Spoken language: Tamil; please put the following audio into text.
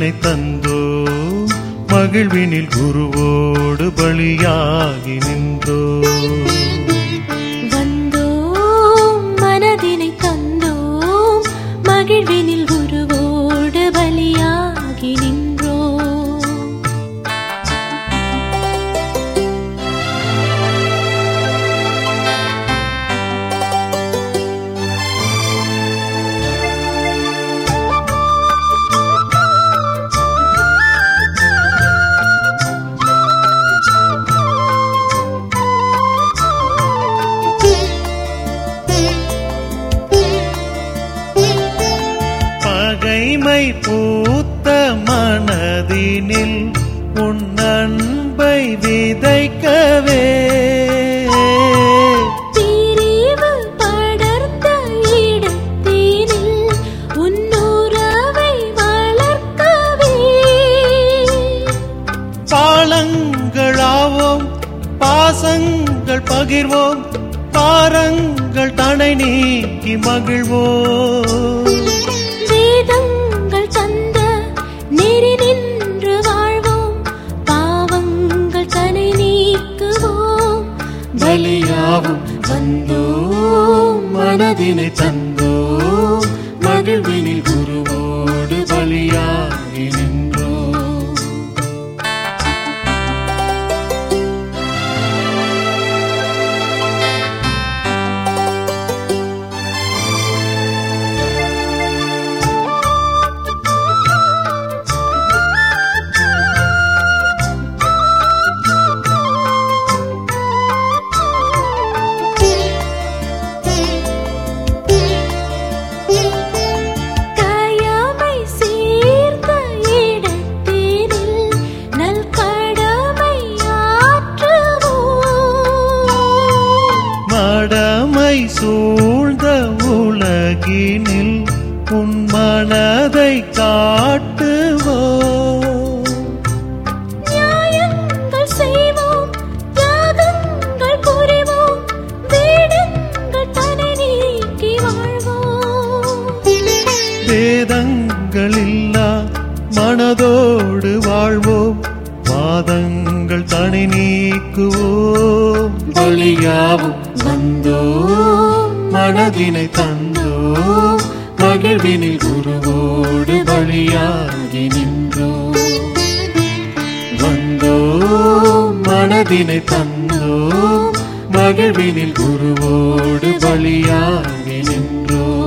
மனதினை தந்தோ மகிழ்வினில் குருவோடு பலியாகி நின்றோ வந்தோம் மனதினை தந்தோம் மகிழ்வினில் குருவோடு பலியாகி நின்றோம் பகைமை பூத்த மனதினில் உன் அன்பை விதைக்கவே பிரிவு படர்ந்த இடத்தினில் உன்னுறவை வளர்க்கவே பாலங்களாவோம் பாசங்கள் பகிர்வோம் பாரங்கள் தனை நீக்கி மகிழ்வோம் வேதங்கள் தந்த நெறி நின்று வாழ்வோம் பாவங்கள் தனை நீக்குவோம் பலியாவும் வந்தோம் மனதினை தந்தோம் மகிழ்வினில் குருவோடு பலியாகி நின்றோம் கயமை சீர்ந்த இடத்தினில் நல் கடமை ஆற்றுவோம் மடமை சூழ்ந்த உலகினில் உன் மனதை காட்டுவோம் நியாயங்கள் செய்வோம் தியாகங்கள் புரிவோம் வேடங்கள் தனை நீக்கி வாழ்வோம் வேதங்கள் இல்லா மனதோடு வாழ்வோம் வாதங்கள் தனி நீக்குவோம் பலியாவும் வந்தோம் மனதினை தந்தோம் மகிழ்வினில் குருவோடு பலியாகி நின்றோம் வந்தோம் மனதினை தந்தோம் மகிழ்வினில் குருவோடு பலியாகி நின்றோம்